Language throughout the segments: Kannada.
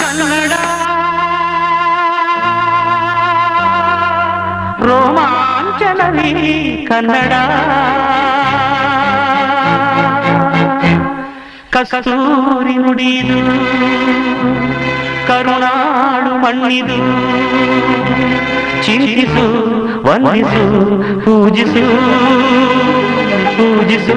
ಕನ್ನಡ ರೋಮಾಂಚನವೇ ಕನ್ನಡ ಕಸ್ತೂರಿ ನುಡಿದು ಕರುಣಾಡು ಮಣ್ಣಿದು ಚಿಂತಿಸು ವಂದಿಸು ಪೂಜಿಸು ಪೂಜಿಸು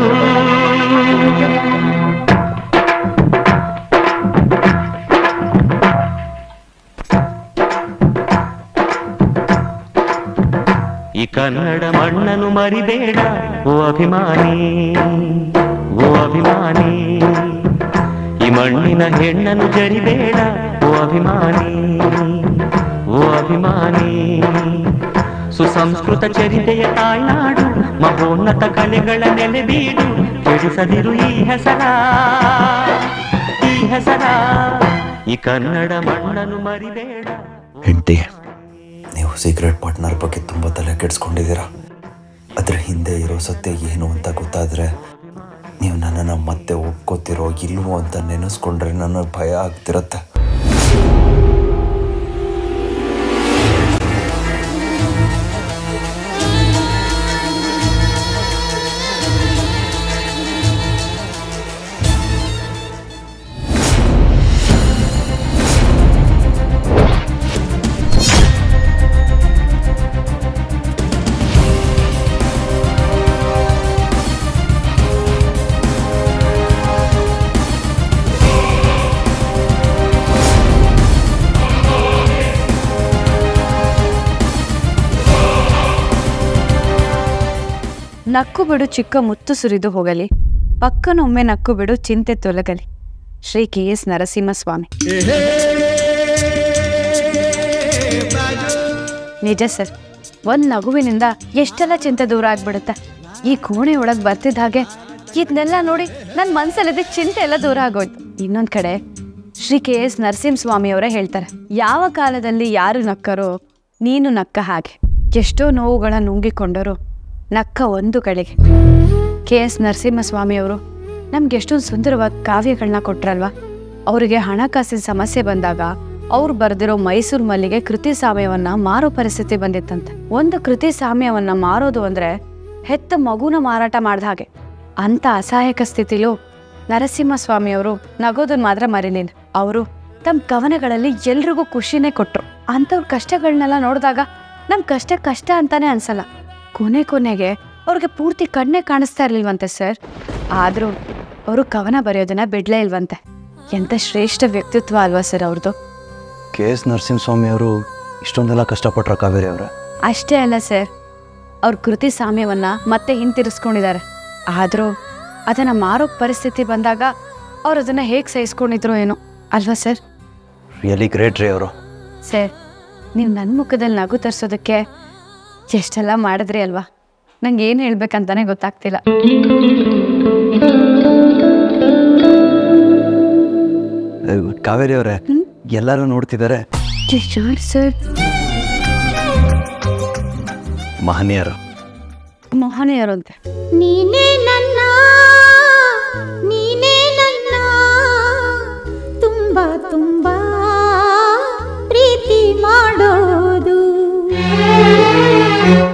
ಈ ಕನ್ನಡ ಮಣ್ಣನ್ನು ಮರಿಬೇಡ ಓ ಅಭಿಮಾನಿ ಓ ಅಭಿಮಾನಿ ಈ ಮಣ್ಣಿನ ಹೆಣ್ಣನ್ನು ಜರಿಬೇಡ ಓ ಅಭಿಮಾನಿ ಓ ಅಭಿಮಾನಿ ಸುಸಂಸ್ಕೃತ ಚರಿತೆಯ ತಾಯ್ನಾಡು ಮಹೋನ್ನತ ಕಲೆಗಳ ನೆಲೆಬೀಡು ಕೆಡಿಸದಿರು ಈ ಹೆಸರ ಈ ಹೆಸರ ಈ ಕನ್ನಡ ಮಣ್ಣನ್ನು ಮರಿಬೇಡ ಹೆಂಡತಿ ನೀವು ಸೀಕ್ರೆಟ್ ಪಾರ್ಟ್ನರ್ ಬಗ್ಗೆ ತುಂಬ ತಲೆ ಕೆಡಿಸ್ಕೊಂಡಿದ್ದೀರಾ ಅದ್ರ ಹಿಂದೆ ಇರೋ ಸತ್ಯ ಏನು ಅಂತ ಗೊತ್ತಾದರೆ ನೀವು ನನ್ನನ್ನು ಮತ್ತೆ ಒಪ್ಕೋತಿರೋ ಇಲ್ವೋ ಅಂತ ನೆನೆಸ್ಕೊಂಡ್ರೆ ನನಗೆ ಭಯ ಆಗ್ತಿರತ್ತೆ ನಕ್ಕು ಬಿಡು ಚಿಕ್ಕ ಮುತ್ತು ಸುರಿದು ಹೋಗಲಿ ಪಕ್ಕನೊಮ್ಮೆ ನಕ್ಕು ಬಿಡು ಚಿಂತೆ ತೊಲಗಲಿ ಶ್ರೀ ಕೆ ಎಸ್ ನರಸಿಂಹಸ್ವಾಮಿ ನಿಜ ಸರ್ ಒಂದ್ ನಗುವಿನಿಂದ ಎಷ್ಟೆಲ್ಲ ಚಿಂತೆ ದೂರ ಆಗ್ಬಿಡುತ್ತೆ ಈ ಕೋಣೆ ಒಳಗ್ ಬರ್ತಿದ್ದ ಹಾಗೆ ಇದನ್ನೆಲ್ಲ ನೋಡಿ ನನ್ನ ಮನ್ಸಲ್ಲಿದ್ದ ಚಿಂತೆ ಎಲ್ಲ ದೂರ ಆಗೋಯ್ತು ಇನ್ನೊಂದ್ ಕಡೆ ಶ್ರೀ ಕೆ ಎಸ್ ನರಸಿಂಹಸ್ವಾಮಿ ಅವರೇ ಹೇಳ್ತಾರೆ ಯಾವ ಕಾಲದಲ್ಲಿ ಯಾರು ನಕ್ಕರೋ ನೀನು ನಕ್ಕ ಹಾಗೆ ಎಷ್ಟೋ ನೋವುಗಳ ನುಂಗಿಕೊಂಡರು ನಕ್ಕ ಒಂದು ಕಡೆಗೆ ಕೆ ಎಸ್ ನರಸಿಂಹಸ್ವಾಮಿಯವರು ನಮ್ಗೆ ಎಷ್ಟೊಂದು ಸುಂದರವಾದ ಕಾವ್ಯಗಳನ್ನ ಕೊಟ್ರಲ್ವಾ ಅವರಿಗೆ ಹಣಕಾಸಿನ ಸಮಸ್ಯೆ ಬಂದಾಗ ಅವ್ರು ಬರೆದಿರೋ ಮೈಸೂರು ಮಲ್ಲಿಗೆ ಕೃತಿ ಸಾಮ್ಯವನ್ನ ಮಾರೋ ಪರಿಸ್ಥಿತಿ ಬಂದಿತ್ತಂತೆ ಒಂದು ಕೃತಿ ಸಾಮ್ಯವನ್ನ ಮಾರೋದು ಅಂದ್ರೆ ಹೆತ್ತ ಮಗುನ ಮಾರಾಟ ಮಾಡ್ದ ಹಾಗೆ ಅಂತ ಅಸಹಾಯಕ ಸ್ಥಿತಿಲೂ ನರಸಿಂಹಸ್ವಾಮಿಯವರು ನಗೋದನ್ನ ಮಾತ್ರ ಮರಿಲಿಲ್ಲ ಅವರು ತಮ್ಮ ಕವನಗಳಲ್ಲಿ ಎಲ್ರಿಗೂ ಖುಷಿನೇ ಕೊಟ್ರು ಅಂಥವ್ರ ಕಷ್ಟಗಳನ್ನೆಲ್ಲ ನೋಡಿದಾಗ ನಮ್ ಕಷ್ಟ ಕಷ್ಟ ಅಂತಾನೆ ಅನ್ಸಲ್ಲ ಕೊನೆ ಕೊನೆಗೆ ಅವ್ರಿಗೆ ಪೂರ್ತಿ ಕಣ್ಣೇ ಕಾಣಿಸ್ತಾ ಇರ್ಲಿಲ್ವಂತೆ ಸರ್ ಆದ್ರೂ ಅವರು ಕವನ ಬರೆಯೋದನ್ನ ಬಿಡ್ಲೇ ಇಲ್ವಂತೆ ಎಂತ ಶ್ರೇಷ್ಠ ವ್ಯಕ್ತಿತ್ವ ಅಲ್ವಾ ಸರ್ ಅವ್ರದ್ದು ಕೆ ಎಸ್ ನರಸಿಂಹಸ್ವಾಮಿ ಅವರು ಇಷ್ಟೊಂದೆಲ್ಲ ಕಷ್ಟಪಟ್ರ ಕಾವೇರಿ ಅವರೇ ಅಷ್ಟೇ ಅಲ್ಲ ಸರ್ ಅವ್ರ ಕೃತಿ ಸಾಮ್ಯವನ್ನ ಮತ್ತೆ ಹಿಂತಿರಿಸ್ಕೊಂಡಿದ್ದಾರೆ ಆದರೂ ಅದನ್ನ ಮಾರೋ ಪರಿಸ್ಥಿತಿ ಬಂದಾಗ ಅವ್ರು ಅದನ್ನ ಹೇಗೆ ಸಹಿಸ್ಕೊಂಡಿದ್ರು ಏನೋ ಅಲ್ವಾ ಸರ್ ರಿಯಲಿ ಗ್ರೇಟ್ ರೀ ಅವರು ಸರ್ ನೀವು ನನ್ನ ಮುಖದಲ್ಲಿ ನಗು ತರಿಸೋದಕ್ಕೆ ಎಷ್ಟೆಲ್ಲ ಮಾಡಿದ್ರಿ ಅಲ್ವಾ ನಂಗೆ ಏನು ಹೇಳ್ಬೇಕಂತಾನೆ ಗೊತ್ತಾಗ್ತಿಲ್ಲ ಕಾವೇರಿ ಅವರೇ ಎಲ್ಲರೂ ನೋಡ್ತಿದ್ದಾರೆ ಯಾರು ಸರ್ ಮಹನೀಯರು ಮೋಹನೆಯರು ಅಂತೆ ನೀನೇ ನನ್ನ ನೀನೇ ನನ್ನ ತುಂಬ ತುಂಬ ಪ್ರೀತಿ ಮಾಡೋದು